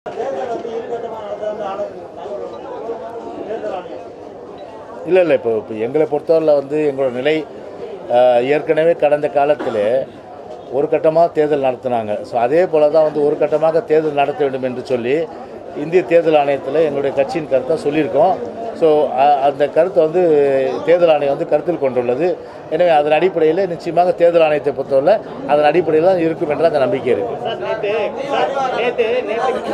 இல்லை இல்லை இப்போ இப்போ எங்களை பொறுத்தவரையில் வந்து எங்களோட நிலை ஆஹ், ஏற்கனவே கடந்த காலத்தில் ஒரு கட்டமாக தேர்தல் நடத்தினாங்க ஸோ அதே போல தான் வந்து ஒரு கட்டமாக தேர்தல் நடத்த வேண்டும் என்று சொல்லி இந்திய தேர்தல் ஆணையத்தில் எங்களுடைய கட்சியின் கருத்தை சொல்லியிருக்கோம் ஸோ அந்த கருத்தை வந்து தேர்தல் ஆணையம் வந்து கருத்தில் கொண்டுள்ளது எனவே அதன் அடிப்படையில் நிச்சயமாக தேர்தல் ஆணையத்தை பொறுத்தவரை அதன் அடிப்படையில் தான் இருக்கும் என்ற அந்த நம்பிக்கை இருக்குது சார் நேற்று சார் நேற்று நேற்று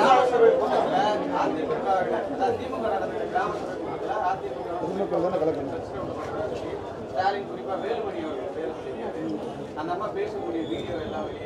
ஸ்டாலின் குறிப்பா வேலுமணி அவர்கள் பேர் சொல்லி அந்த அம்மா பேசக்கூடிய வீடியோ எல்லாம் வெளியே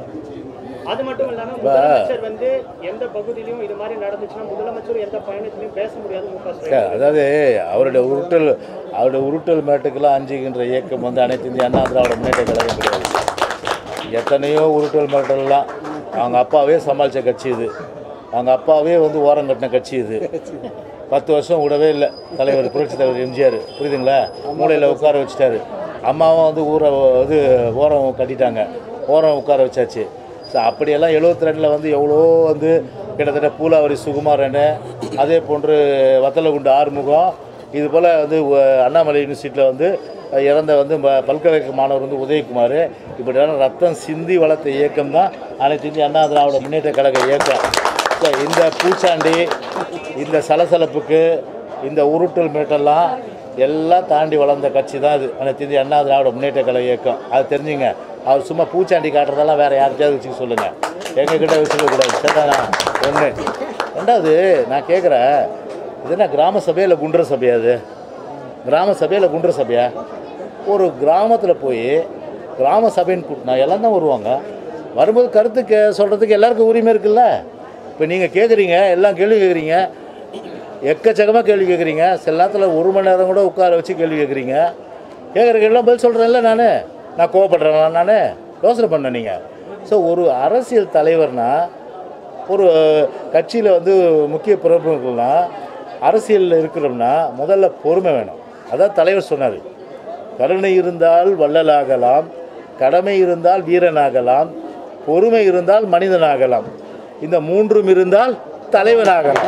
அது மட்டும் இல்லாம முதலமைச்சர் வந்து எந்த பகுதியிலும் இது மாதிரி நடந்துச்சுன்னா முதலமைச்சர் எந்த பயணத்திலையும் பேச முடியாது மு க ஸ்டாலின் சார், அதாவது அவருடைய உருட்டல் அவருடைய உருட்டல் மேட்டுக்கெல்லாம் அஞ்சுகின்ற இயக்கம் வந்து அனைத்து இந்திய அண்ணா திராவிட முன்னேற்ற கழகம் கிடையாது எத்தனையோ உருட்டல் மிரட்டல்லாம் அவங்க அப்பாவே சமாளித்த கட்சி இது அவங்க அப்பாவே வந்து ஓரம் கட்டின கட்சி இது பத்து வருஷம் விடவே இல்லை தலைவர் புரட்சி தலைவர் எம்ஜிஆர் புரியுதுங்களா மூளையில் உட்கார வச்சுட்டாரு அம்மாவும் வந்து ஊரை இது ஓரம் கட்டிட்டாங்க ஓரம் உட்கார வச்சாச்சு ஸோ அப்படியெல்லாம் எழுபத்தி ரெண்டில் வந்து எவ்வளோ வந்து கிட்டத்தட்ட பூலாவரி சுகுமாரன் அதே போன்று வத்தலகுண்டு ஆறுமுகம் இது போல் வந்து உ- அண்ணாமலை யூனிவர்சிட்டியில் வந்து இறந்த வந்து ம- பல்கலைக்கழக மாணவர் வந்து உதயகுமார் இப்படியான ரத்தம் சிந்தி வளர்த்த இயக்கம் தான் அனைத்து இந்திய அண்ணா திராவிட முன்னேற்ற கழக இயக்கம் ஸோ இந்த பூச்சாண்டி இந்த சலசலப்புக்கு இந்த உருட்டல் மிரட்டெல்லாம் எல்லாம் தாண்டி வளர்ந்த கட்சி தான் இது அனைத்து இந்திய அண்ணா திராவிட முன்னேற்ற கழக இயக்கம் அது தெரிஞ்சுங்க அவர் சும்மா பூச்சாண்டி காட்டுறதெல்லாம் வேறு யார்கிட்டயாவது வச்சுக்க சொல்லுங்கள் எங்ககிட்ட வச்சுக்கக்கூடாது சரிதானா ஒன்று ரெண்டாவது நான் கேட்குறேன் இது என்ன கிராம சபையில் குன்ற சபையா அது கிராம சபையில் குன்ற சபையா ஒரு கிராமத்தில் போய் கிராம சபைன்னு கூட்டினா எல்லாம் தான் வருவாங்க வரும்போது கருத்து கே சொல்கிறதுக்கு எல்லாருக்கும் உரிமை இருக்குல்ல இப்போ நீங்கள் கேட்குறீங்க எல்லாம் கேள்வி கேட்குறீங்க எக்கச்சக்கமாக கேள்வி கேட்குறீங்க சில நேரத்தில் ஒரு மணி நேரம் கூட உட்கார வச்சு கேள்வி கேட்குறீங்க கேட்குற கேள்விலாம் பதில் சொல்கிறேன்ல நான் நான் கோவப்படுறேன் நான் யோசனை பண்ணேன் நீங்கள் ஸோ ஒரு அரசியல் தலைவர்னா ஒரு கட்சியில் வந்து முக்கிய பிரமுகர்கள்னா அரசியலில் இருக்கிறோம்னா முதல்ல பொறுமை வேணும் அதான் தலைவர் சொன்னார் கருணை இருந்தால் வள்ளலாகலாம் கடமை இருந்தால் வீரனாகலாம் பொறுமை இருந்தால் மனிதனாகலாம் இந்த மூன்றும் இருந்தால் தலைவனாகலாம்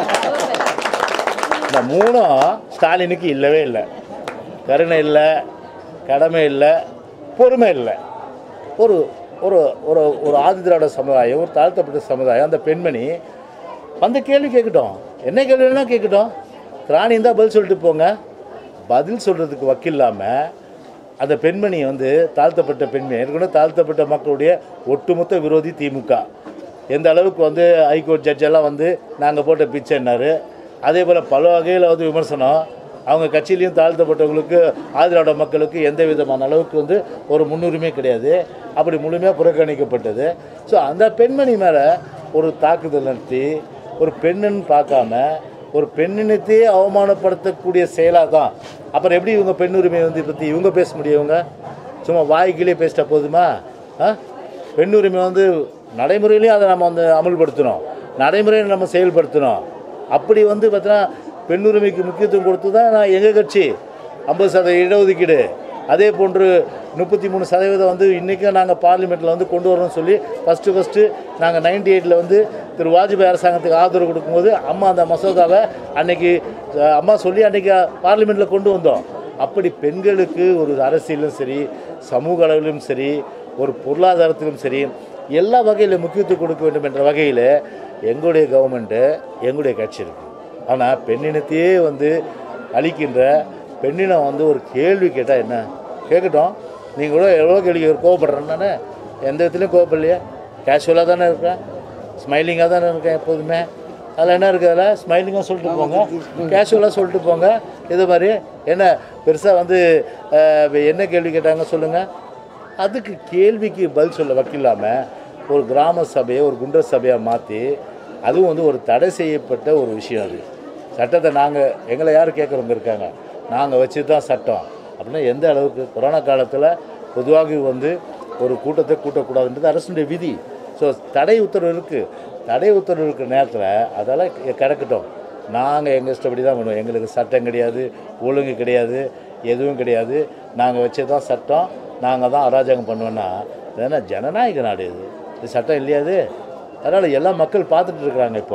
இந்த மூணும் ஸ்டாலினுக்கு இல்லவே இல்லை கருணை இல்லை கடமை இல்லை பொறுமை இல்லை ஒரு ஒரு ஒரு ஒரு ஆதி திராவிட சமுதாயம் ஒரு தாழ்த்தப்பட்ட சமுதாயம் அந்த பெண்மணி வந்து கேள்வி கேட்கட்டும் என்ன கேள்வி வேணால் கேட்கட்டும் திராணி இருந்தால் பதில் சொல்லிட்டு போங்க பதில் சொல்கிறதுக்கு வக்கில்லாமல் அந்த பெண்மணி வந்து தாழ்த்தப்பட்ட பெண்மணி ஏற்கனவே தாழ்த்தப்பட்ட மக்களுடைய ஒட்டுமொத்த விரோதி திமுக எந்த அளவுக்கு வந்து ஹைகோர்ட் ஜட்ஜெல்லாம் வந்து நாங்கள் போட்ட பிச்சைன்னாரு அதே போல் பல வகையில் வந்து விமர்சனம் அவங்க கட்சியிலையும் தாழ்த்தப்பட்டவங்களுக்கு ஆதிராவிட மக்களுக்கு எந்த விதமான அளவுக்கு வந்து ஒரு முன்னுரிமை கிடையாது அப்படி முழுமையாக புறக்கணிக்கப்பட்டது ஸோ அந்த பெண்மணி மேலே ஒரு தாக்குதல் நடத்தி ஒரு பெண்ணுன்னு பார்க்காம ஒரு பெண்ணினத்தையே அவமானப்படுத்தக்கூடிய செயலாக தான் அப்புறம் எப்படி இவங்க பெண் உரிமையை வந்து பற்றி இவங்க பேச முடியும் இவங்க சும்மா வாய்க்கிலே பேசிட்டா போதுமா ஆ பெண் உரிமை வந்து நடைமுறையிலையும் அதை நம்ம வந்து அமல்படுத்தணும் நடைமுறையில் நம்ம செயல்படுத்தணும் அப்படி வந்து பார்த்தீங்கன்னா பெண் உரிமைக்கு முக்கியத்துவம் கொடுத்து தான் நான் எங்கள் கட்சி ஐம்பது சதவீத இடஒதுக்கீடு அதே போன்று முப்பத்தி மூணு சதவீதம் வந்து இன்றைக்கும் நாங்கள் பார்லிமெண்ட்டில் வந்து கொண்டு வரோம்னு சொல்லி ஃபஸ்ட்டு ஃபஸ்ட்டு நாங்கள் நைன்டி எயிட்டில் வந்து திரு வாஜ்பாய் அரசாங்கத்துக்கு ஆதரவு கொடுக்கும்போது அம்மா அந்த மசோதாவை அன்னைக்கு அஹ், அம்மா சொல்லி அன்றைக்கி பார்லிமெண்ட்டில் கொண்டு வந்தோம் அப்படி பெண்களுக்கு ஒரு அரசியலும் சரி சமூக அளவிலும் சரி ஒரு பொருளாதாரத்திலும் சரி எல்லா வகையிலும் முக்கியத்துவம் கொடுக்க வேண்டும் என்ற வகையில் எங்களுடைய கவர்மெண்ட்டு எங்களுடைய கட்சி இருக்குது ஆனால் பெண்ணினத்தையே வந்து அழிக்கின்ற பெண்ணினம் வந்து ஒரு கேள்வி கேட்டால் என்ன கேட்கட்டும் நீங்கள் கூட எவ்வளோ கேள்வி கோவப்படுறேன் நானே எந்த விதத்துலையும் கோவப்படலையே கேஷுவலாக தானே இருக்கேன் ஸ்மைலிங்காக தானே இருக்கேன் எப்போதுமே அதில் என்ன இருக்குது அதில் ஸ்மைலிங்காக சொல்லிட்டு போங்க கேஷுவலாக சொல்லிட்டு போங்க இது மாதிரி என்ன பெருசாக வந்து அஹ், என்ன கேள்வி கேட்டாங்க சொல்லுங்கள் அதுக்கு கேள்விக்கு பதில் சொல்ல வக்கில்லாமல் ஒரு கிராம சபையை ஒரு குண்டர் சபையாக மாற்றி அதுவும் வந்து ஒரு தடை செய்யப்பட்ட ஒரு விஷயம் அது சட்டத்தை நாங்கள் எங்களை யார் கேட்குறவங்க இருக்காங்க நாங்கள் வச்சு தான் சட்டம் அப்படின்னா எந்த அளவுக்கு கொரோனா காலத்தில் பொதுவாக வந்து ஒரு கூட்டத்தை கூட்டக்கூடாதுன்றது அரசுடைய விதி ஸோ தடை உத்தரவு இருக்குது தடை உத்தரவு இருக்கிற நேரத்தில் அதெல்லாம் கி- கிடக்கட்டும் நாங்கள் எங்கள் இஷ்டப்படி தான் பண்ணுவோம் எங்களுக்கு சட்டம் கிடையாது ஒழுங்கு கிடையாது எதுவும் கிடையாது நாங்கள் வச்சு தான் சட்டம் நாங்கள் தான் அராஜகம் பண்ணுவோன்னா இது என்ன ஜனநாயக நாடு இது இது சட்டம் இல்லையாது அதனால் எல்லா மக்கள் பார்த்துட்டு இருக்கிறாங்க இப்போ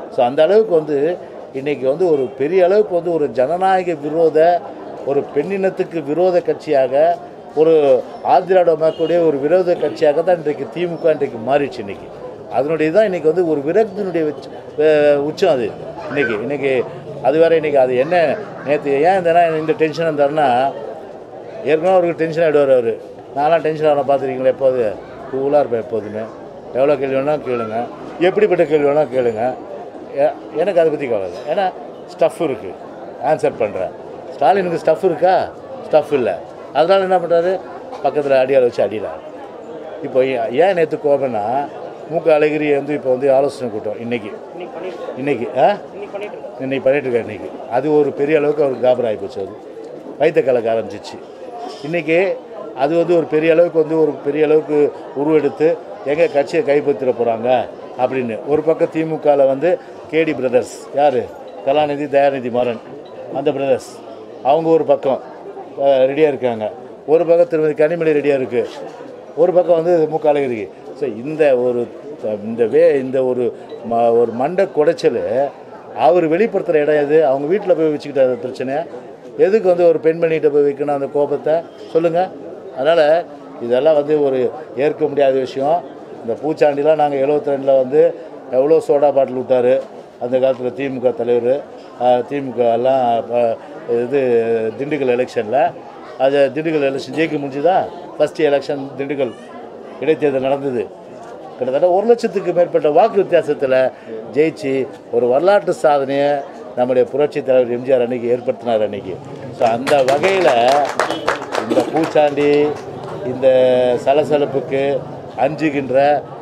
ஸோ அந்த அளவுக்கு வந்து இன்றைக்கி வந்து ஒரு பெரிய அளவுக்கு வந்து ஒரு ஜனநாயக விரோத ஒரு பெண்ணினத்துக்கு விரோத கட்சியாக ஒரு ஆதிராட மக்களுடைய ஒரு விரோத கட்சியாக தான் இன்றைக்கு திமுக இன்றைக்கு மாறிடுச்சு இன்றைக்கி அதனுடைய தான் இன்றைக்கி வந்து ஒரு விரக்தியினுடைய உச்ச- அஹ் உச்சம் அது இன்றைக்கி இன்றைக்கி அது வேற இன்றைக்கி அது என்ன நேற்று ஏன் இந்த நான் இந்த டென்ஷன் இருந்தாருன்னா ஏற்கனவே அவருக்கு டென்ஷன் ஆகிடுவார் அவர் நான்லாம் டென்ஷன் ஆகணும் பார்த்துருக்கீங்களா எப்போது கூலாக இருப்பேன் எப்போதுமே எவ்வளோ கேள்வி வேணால் கேளுங்க எப்படிப்பட்ட கேள்வி வேணால் கேளுங்க எ- எனக்கு அதை பற்றி கவலை இல்லை ஏன்னா ஸ்டஃப் இருக்குது ஆன்சர் பண்ணுறேன் ஸ்டாலினுக்கு ஸ்டஃப் இருக்கா ஸ்டஃப் இல்லை அதனால் என்ன பண்ணுறாரு பக்கத்தில் அடியால் வச்சு அடிக்கிறார் இப்போ ஏன் ஏன் நேற்று கோபம்னா மூக்க அழகிரி வந்து இப்போ வந்து ஆலோசனை கூட்டம் இன்னைக்கு இன்னைக்கு பண்ணிட்டு இருக்கோம். இன்னைக்கு ஆ இன்னைக்கு பண்ணிட்டு இருக்கோம். இன்னைக்கு பண்ணிட்டு இருக்காரு இன்னைக்கு அது ஒரு பெரிய அளவுக்கு அவருக்கு காபர் ஆகி போச்சு அது வயிற்ற கலக்க ஆரம்பிச்சிச்சு இன்றைக்கி அது வந்து ஒரு பெரிய அளவுக்கு வந்து ஒரு பெரிய அளவுக்கு உருவெடுத்து எங்கள் கட்சியை கைப்பற்றிட போகிறாங்க அப்படின்னு ஒரு பக்கம் திமுகவில் வந்து கேடி பிரதர்ஸ் யார் கலாநிதி தயாநிதி மாறன் அந்த பிரதர்ஸ் அவங்க ஒரு பக்கம் ரெடியாக இருக்காங்க ஒரு பக்கம் திருமதி கனிமொழி ரெடியாக இருக்குது ஒரு பக்கம் வந்து மு க அழகிரி ஸோ இந்த ஒரு இந்த வே இந்த ஒரு ம ஒரு மண்டை குடைச்சல் அவர் வெளிப்படுத்துகிற இடம் எது அவங்க வீட்டில் போய் வச்சுக்கிட்ட பிரச்சனை எதுக்கு வந்து ஒரு பெண்மணிகிட்ட போய் வைக்கணும் அந்த கோபத்தை சொல்லுங்கள் அதனால் இதெல்லாம் வந்து ஒரு ஏற்க முடியாத விஷயம் இந்த பூச்சாண்டிலாம் நாங்கள் எழுபத்தி ரெண்டில் வந்து எவ்வளோ சோடா பாட்டில் விட்டார் அந்த காலத்தில் திமுக தலைவர் அஹ், திமுக எல்லாம் அஹ், இது திண்டுக்கல் எலெக்ஷனில் அது திண்டுக்கல் எலெக்ஷன் ஜெயிக்க முடிஞ்சுதா ஃபஸ்ட்டு எலெக்ஷன் திண்டுக்கல் இடைத்தேர்தல் நடந்தது கிட்டத்தட்ட ஒரு லட்சத்துக்கு மேற்பட்ட வாக்கு வித்தியாசத்தில் ஜெயிச்சு ஒரு வரலாற்று சாதனையை நம்முடைய புரட்சி தலைவர் எம்ஜிஆர் அன்னைக்கு ஏற்படுத்தினார் அன்னைக்கு ஸோ அந்த வகையில் இந்த பூச்சாண்டி இந்த சலசலப்புக்கு அஞ்சுகின்ற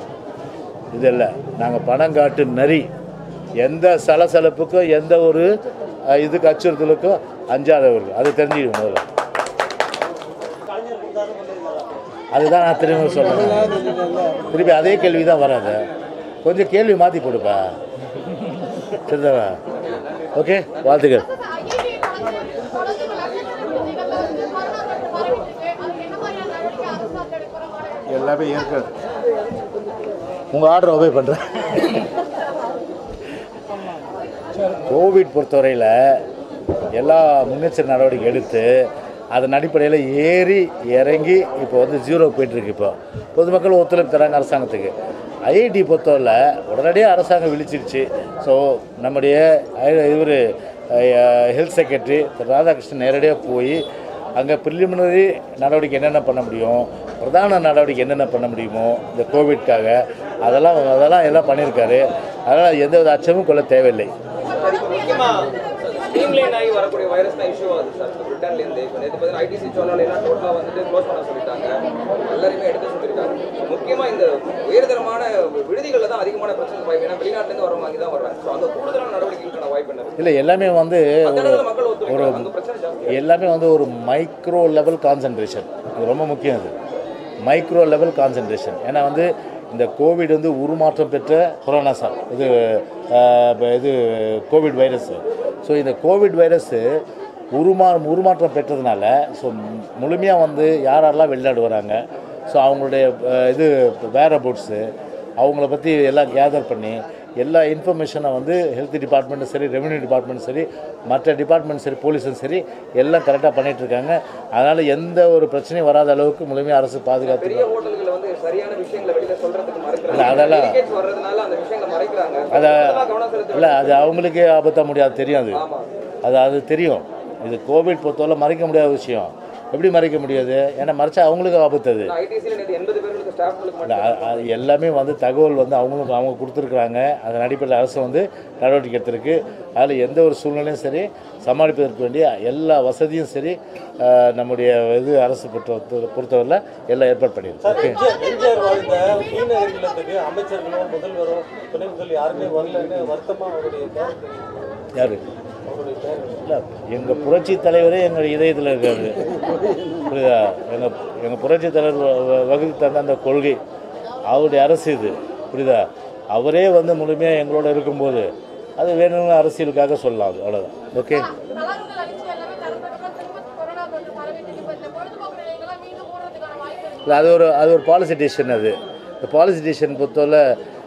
இதெல்லாம் நாங்கள் பணம் காட்டு நரி எந்த சலசலப்புக்கும் எந்த ஒரு அஹ், இதுக்கு அச்சுறுத்தலுக்கும் அஞ்சாதவர்கள் அதை தெரிஞ்சுக்கணும் முதல்ல அதுதான் நான் திரும்ப சொல்கிறேன் திருப்பி அதே கேள்வி தான் வராது கொஞ்சம் கேள்வி மாற்றி போடுப்பா சரிதானா ஓகே வாழ்த்துக்கள் எல்லாமே ஏற்கிறது உங்கள் ஆர்டர் ஒபே பண்ணுறேன் கோவிட் பொறுத்தவரையில் எல்லா முன்னெச்சரிக்கை நடவடிக்கை எடுத்து அதன் அடிப்படையில் ஏறி இறங்கி இப்போ வந்து ஜீரோ போயிட்டுருக்கு இப்போ பொதுமக்கள் ஒத்துழைப்பு தராங்க அரசாங்கத்துக்கு ஐஐடி பொறுத்தவரை உடனடியாக அரசாங்கம் விழிச்சிருச்சு ஸோ நம்முடைய இவர் ஹெல்த் செக்ரட்டரி திரு ராதாகிருஷ்ணன் நேரடியாக போய் அங்கே ப்ரிலிமினரி நடவடிக்கை என்னென்ன பண்ண முடியும் பிரதான நடவடிக்கை என்னென்ன பண்ண முடியுமோ இந்த கோவிட்காக அதெல்லாம் அதெல்லாம் எல்லாம் பண்ணியிருக்காரு அதனால் எந்தவித அச்சமும் கொள்ள தேவையில்லை முக்கியமா ஸ்ட்ரீம்லைன் ஆகி வரக்கூடிய வைரஸ் தான் இஷ்யூ ஆகுது சார் பிரிட்டன்ல இருந்து இப்போ நேற்று பார்த்தீங்கன்னா ஐடிசி சொன்னாலேனா டோட்டலாக வந்துட்டு க்ளோஸ் பண்ண சொல்லிட்டாங்க எல்லாரையுமே எடுக்க சொல்லியிருக்காங்க முக்கியமா இந்த உயர்தரமான விடுதிகளில் தான் அதிகமான பிரச்சனை வாய்ப்பு ஏன்னா வெளிநாட்டுல இருந்து வரவங்க அங்கே தான் வர்றாங்க ஸோ அந்த கூடுதலான நடவடிக்கைகளுக்கான வாய்ப்பு என்ன இருக்கு? இல்லை எல்லாமே வந்து அந்த ஒரு இடத்துல மக்கள் ஒத்துழைக்கிறாங்க அங்கே பிரச்சனை ஜாஸ்தி எல்லாமே வந்து ஒரு மைக்ரோ லெவல் கான்சன்ட்ரேஷன் அது ரொம்ப முக்கியம் அது மைக்ரோ லெவல் கான்சன்ட்ரேஷன் ஏன்னா வந்து இந்த கோவிட் வந்து உருமாற்றம் பெற்ற கொரோனா சார் இது ஆஹ், இப்ப இது கோவிட் வைரஸ்ஸு ஸோ இந்த கோவிட் வைரஸ்ஸு உருமா உருமாற்றம் பெற்றதுனால ஸோ முழுமையாக வந்து யாரெல்லாம் வெளிநாடு வராங்க ஸோ அவங்களுடைய ஆஹ், இது வேர் அபவுட்ஸு அவங்கள பற்றி எல்லாம் கேதர் பண்ணி எல்லா இன்ஃபர்மேஷனை வந்து ஹெல்த் டிபார்ட்மெண்ட்டும் சரி ரெவென்யூ டிபார்ட்மெண்ட்டும் சரி மற்ற டிபார்ட்மெண்ட் சரி போலீஸும் சரி எல்லாம் கரெக்டாக பண்ணிட்டு இருக்காங்க அதனால் எந்த ஒரு பிரச்சனையும் வராத அளவுக்கு முழுமையாக அரசு பாதுகாத்து பெரிய ஹோட்டல்கள் வந்து சரியான விஷயங்களை வெளியில சொல்றதுக்கு இல்ல, மறைக்கிறாங்க அதெல்லாம் Leakage வர்றதுனால அந்த விஷயங்களை மறைக்கிறாங்க அதை அதெல்லாம் கவனம் செலுத்த இல்லை அது அவங்களுக்கே ஆபத்தாக முடியாது தெரியும் அது ஆமா அது அது தெரியும் இது கோவிட் பொறுத்தவரை மறைக்க முடியாத விஷயம் எப்படி மறைக்க முடியாது ஏன்னா மறைச்சா அவங்களுக்கு ஆபத்து அது ஐடிசியில் நேற்று எண்பது பேருக்கு ஸ்டாஃப்களுக்கு இல்ல, மட்டும் அ- அது எல்லாமே வந்து தகவல் வந்து அவங்களுக்கு அவங்க கொடுத்துருக்குறாங்க அதன் அடிப்படையில் அரசு வந்து நடவடிக்கை எடுத்திருக்கு அதில் எந்த ஒரு சூழ்நிலையும் சரி சமாளிப்பதற்கு வேண்டிய எல்லா வசதியும் சரி அஹ், நம்முடைய இது அரசு பொறுத்த பொறுத்தவரையில் எல்லாம் ஏற்பாடு பண்ணியிருக்கு ஓகே எம்ஜிஆர் வாழ்ந்த மீனவர் இல்லத்துக்கு அமைச்சர்களும் முதல்வரும் துணை முதல்வர் யாருமே வரலன்னு வருத்தமா அவருடைய பேர் தெரியுது. யார் அவருடைய பேர் இல்லை எங்கள் புரட்சி தலைவரே எங்கள் இதயத்தில் இருக்காரு புரியுதா எங்கள் எங்கள் புரட்சி தலைவர் வ- வ- வகுத்து தந்த அந்த கொள்கை அவருடைய அரசு இது புரியுதா அவரே வந்து முழுமையாக எங்களோட இருக்கும்போது அது வேணும்னு அரசியலுக்காக சொல்லலாம் அது அவ்வளோதான் ஓகே தளர்வுகள் அளிச்சு எல்லாமே திறந்ததுக்கப்புறம் திரும்ப கொரோனா தொற்று பரவிட்டு இப்ப இந்த பொழுதுபோக்கு நிலையங்கள்லாம் மீண்டும் மூடுறதுக்கான வாய்ப்பு இருக்கு இல்லை அது ஒரு அது ஒரு பாலிசி டிசிஷன் அது இந்த பாலிசி டிசிஷன் பொறுத்தவரை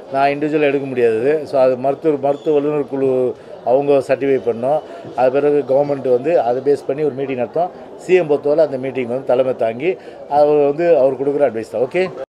நான் இண்டிவிஜுவலாக எடுக்க முடியாது ஸோ அது மருத்துவர் மருத்துவ வல்லுநர் குழு அவங்க சர்டிஃபை பண்ணோம் அது பிறகு கவர்மெண்ட் வந்து அதை பேஸ் பண்ணி ஒரு மீட்டிங் நடத்தோம் சிஎம் பொறுத்தவரை அந்த மீட்டிங் வந்து தலைமை தாங்கி அவர் வந்து அவர் கொடுக்குற அட்வைஸ் தான் ஓகே